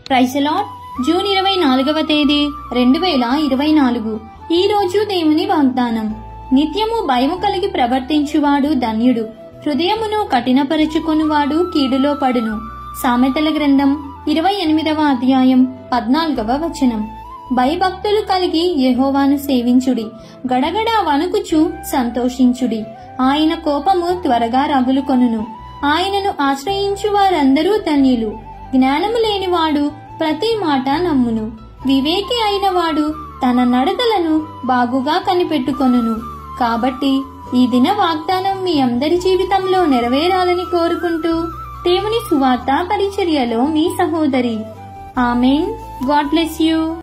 ప్రైసలాట్ June ఇరవై నాలుగవ తేదీ రెండు వేల ఇరవై నాలుగు ఈ రోజు దేవుని వాగ్దానం నిత్యము భయము కలిగి ప్రవర్తించువాడు ధన్యుడు హృదయమును కఠినపరుచుకొనువాడు కీడులో పడును సామెతల గ్రంథం ఇరవై ఎనిమిదవ అధ్యాయం పద్నాలుగవ వచనం భయభక్తులు కలిగి యెహోవాను సేవించుడి గడగడ వణుకుచు సంతోషించుడి ఆయన కోపము త్వరగా రగులుకొనును ఆయనను ఆశ్రయించు వారందరూ ధన్యులు జ్ఞానము లేనివాడు ప్రతి మాట నమ్మును వివేకి అయిన వాడు తన నడతలను బాగుగా కనిపెట్టుకొనును కాబట్టి ఈ దిన వాగ్దానం మీ అందరి జీవితంలో నెరవేరాలని కోరుకుంటూ దేవుని సువార్త పరిచర్యలో మీ సహోదరి ఆమెన్ గాడ్ బ్లెస్ యూ